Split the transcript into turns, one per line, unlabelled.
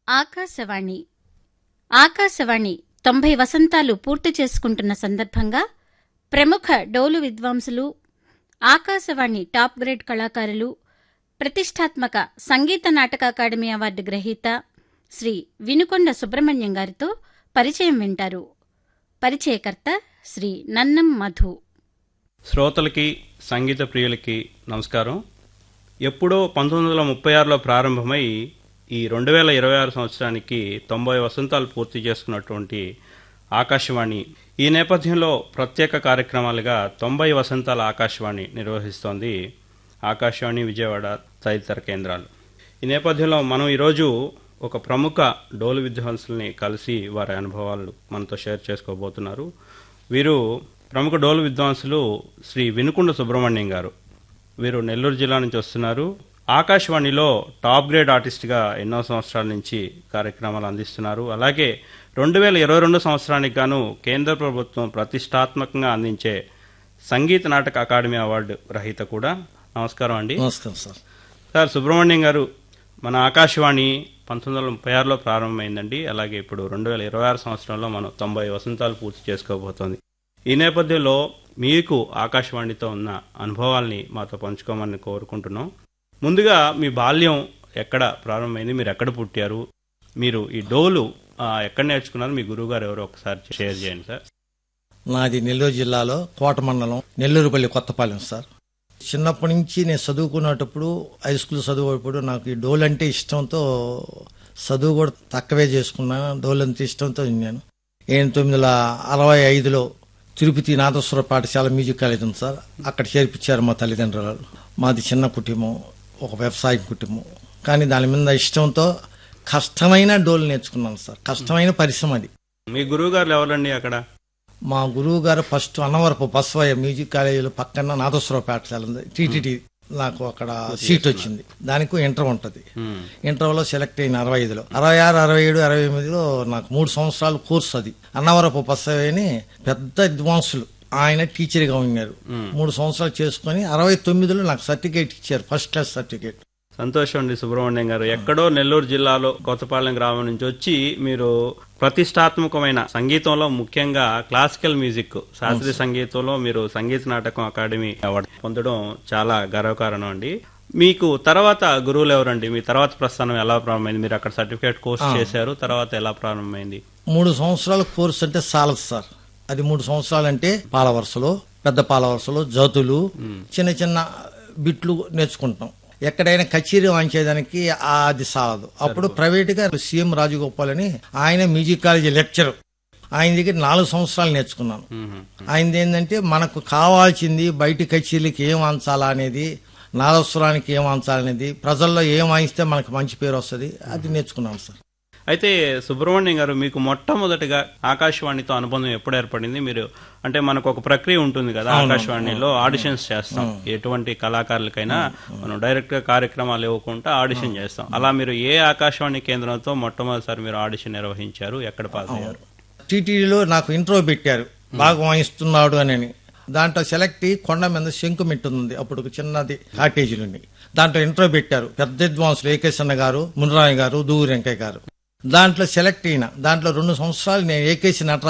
ఆకాశవాణి ఆకాశవాణి తొంభై వసంతాలు పూర్తి చేసుకుంటున్న సందర్భంగా ప్రముఖ డోలు విద్వాంసులు ఆకాశవాణి టాప్ గ్రేడ్ కళాకారులు ప్రతిష్టాత్మక సంగీత నాటక అకాడమీ అవార్డు గ్రహీత శ్రీ వినుకొండ సుబ్రహ్మణ్యం గారితో పరిచయం వింటారు పరిచయకర్త శ్రీ నన్నం మధు
శ్రోతలకి సంగీత ప్రియులకి నమస్కారం ఎప్పుడో పంతొమ్మిది వందల ముప్పై ఆరులో ప్రారంభమై ఈ రెండు వేల ఇరవై ఆరు సంవత్సరానికి తొంభై వసంతాలు పూర్తి చేసుకున్నటువంటి ఆకాశవాణి ఈ నేపథ్యంలో ప్రత్యేక కార్యక్రమాలుగా తొంభై వసంతాల ఆకాశవాణి నిర్వహిస్తోంది ఆకాశవాణి విజయవాడ తదితర కేంద్రాలు ఈ నేపథ్యంలో మనం ఈరోజు ఒక ప్రముఖ డోలు విద్వాంసుల్ని కలిసి వారి అనుభవాలు మనతో షేర్ చేసుకోబోతున్నారు వీరు ప్రముఖ డోలు విద్వాంసులు శ్రీ వినుకొండ సుబ్రహ్మణ్యం గారు వీరు నెల్లూరు జిల్లా నుంచి వస్తున్నారు ఆకాశవాణిలో టాప్ గ్రేడ్ ఆర్టిస్ట్గా ఎన్నో సంవత్సరాల నుంచి కార్యక్రమాలు అందిస్తున్నారు అలాగే రెండు వేల ఇరవై రెండు సంవత్సరానికి గాను కేంద్ర ప్రభుత్వం ప్రతిష్టాత్మకంగా అందించే సంగీత నాటక అకాడమీ అవార్డు రహిత కూడా నమస్కారం అండి
నమస్కారం సార్
సార్ సుబ్రహ్మణ్యం గారు మన ఆకాశవాణి పంతొమ్మిది వందల ముప్పై ఆరులో ప్రారంభమైందండి అలాగే ఇప్పుడు రెండు వేల ఇరవై ఆరు సంవత్సరంలో మనం తొంభై వసంతాలు పూర్తి చేసుకోబోతోంది ఈ నేపథ్యంలో మీకు ఆకాశవాణితో ఉన్న అనుభవాల్ని మాతో పంచుకోమని కోరుకుంటున్నాం ముందుగా మీ బాల్యం ఎక్కడ ప్రారంభమైంది మీరు ఎక్కడ పుట్టారు మీరు ఈ డోలు ఆ, ఎక్కడ నేర్చుకున్నారు మీ గురువు గారు ఎవరో ఒకసారి షేర్ చేయండి సార్
నాది నెల్లూరు జిల్లాలో కోట మండలం నెల్లూరుపల్లి కొత్తపాలెం సార్ చిన్నప్పటి నుంచి నేను చదువుకునేటప్పుడు హై స్కూల్ చదువుకునేటప్పుడు నాకు ఈ డోల్ అంటే ఇష్టంతో చదువు కూడా తక్కువే చేసుకున్నాను డోల్ అంటే ఇష్టంతో విన్నాను నేను తొమ్మిది వందల అరవై ఐదులో తిరుపతి నాదస్వర పాఠశాల మ్యూజిక్ కాలేజ్ ఉంది సార్ అక్కడ చేర్పించారు మా తల్లిదండ్రులు మాది చిన్న కుటుంబం ఒక వ్యవసాయ కుటుంబం కానీ దాని మీద ఇష్టంతో కష్టమైన డోల్ నేర్చుకున్నాను సార్ కష్టమైన పరిశ్రమ అది
మీ గురువు గారు ఎవరండి అక్కడ
మా గురువు గారు ఫస్ట్ అన్నవరపు బస్వయ్య మ్యూజిక్ కాలేజీలో పక్కన నాదస్వర పాఠశాల ఉంది టీటీటీ నాకు అక్కడ సీట్ వచ్చింది దానికి ఇంటర్ ఉంటది
ఉమ్,
ఇంటర్లో సెలెక్ట్ అయిన అరవై ఐదులో అరవై ఆరు అరవై ఏడు అరవై ఎనిమిదిలో నాకు మూడు సంవత్సరాల కోర్సు అది అన్నవరపు బస్వయ్యని పెద్ద విద్వాంసులు ఆయన టీచర్గా ఉన్నారు మూడు సంవత్సరాలు చేసుకుని అరవై తొమ్మిదిలో నాకు సర్టిఫికేట్ ఇచ్చారు ఫస్ట్ క్లాస్ సర్టిఫికేట్
సంతోషం అండి సుబ్రహ్మణ్యం గారు ఎక్కడో నెల్లూరు జిల్లాలో కొత్తపాలెం గ్రామం నుంచి వచ్చి మీరు ప్రతిష్టాత్మకమైన సంగీతంలో ముఖ్యంగా క్లాసికల్ మ్యూజిక్ శాస్త్రీయ సంగీతంలో మీరు సంగీత నాటకం అకాడమీ అవార్డు పొందడం చాలా గర్వకారణం అండి మీకు తర్వాత గురువులు ఎవరండి మీ తర్వాత ప్రస్థానం ఎలా ప్రారంభమైంది మీరు అక్కడ సర్టిఫికేట్ కోర్స్ చేశారు తర్వాత ఎలా ప్రారంభమైంది
మూడు సంవత్సరాల కోర్సు అంటే చాలదు సార్ అది మూడు సంవత్సరాలు అంటే పాల వరుసలో పెద్ద పాల వరుసలో జతులు చిన్న చిన్న బిట్లు నేర్చుకుంటాం ఎక్కడైనా కచేరీ వాయించేదానికి ఆ అది సాలదు అప్పుడు ప్రైవేట్ గా సీఎం రాజగోపాల్ అని ఆయన మ్యూజిక్ కాలేజీ లెక్చర్ ఆయన దగ్గర నాలుగు సంవత్సరాలు నేర్చుకున్నాను
మ్మ్.
ఆయనది ఏంటంటే మనకు కావాల్సింది బయట కచేరీలకి ఏం అంచాలా అనేది నాదస్వరానికి ఏం అంచాలనేది ప్రజల్లో ఏం వాయిస్తే మనకు మంచి పేరు వస్తుంది అది నేర్చుకున్నాను సార్
అయితే సుబ్రహ్మణ్యం గారు మీకు మొట్టమొదటిగా ఆకాశవాణితో అనుబంధం ఎప్పుడు ఏర్పడింది మీరు అంటే మనకు ఒక ప్రక్రియ ఉంటుంది కదా ఆకాశవాణిలో ఆడిషన్స్ చేస్తాం ఎటువంటి కళాకారులకైనా మనం డైరెక్ట్ గా కార్యక్రమాలు ఇవ్వకుండా ఆడిషన్ చేస్తాం అలా మీరు ఏ ఆకాశవాణి కేంద్రంతో మొట్టమొదటిసారి మీరు ఆడిషన్ నిర్వహించారు ఎక్కడ పాస్ అయ్యారు
టీటీడీలో నాకు ఇంట్రో పెట్టారు బాగా వాయిస్తున్నాడు అని దాంట్లో సెలెక్ట్ అయ్యి కొండ మీద శంకు ఉంది అప్పుడు ఒక చిన్నది కాటేజీ నుండి దాంట్లో ఇంట్రో పెట్టారు పెద్ద విద్వాంసులు ఏకేశన్న గారు మునరాయ్ గారు దూరి వెంకయ్య గారు దాంట్లో సెలెక్ట్ అయిన దాంట్లో రెండు సంవత్సరాలు నేను ఏకేసి నటరాజు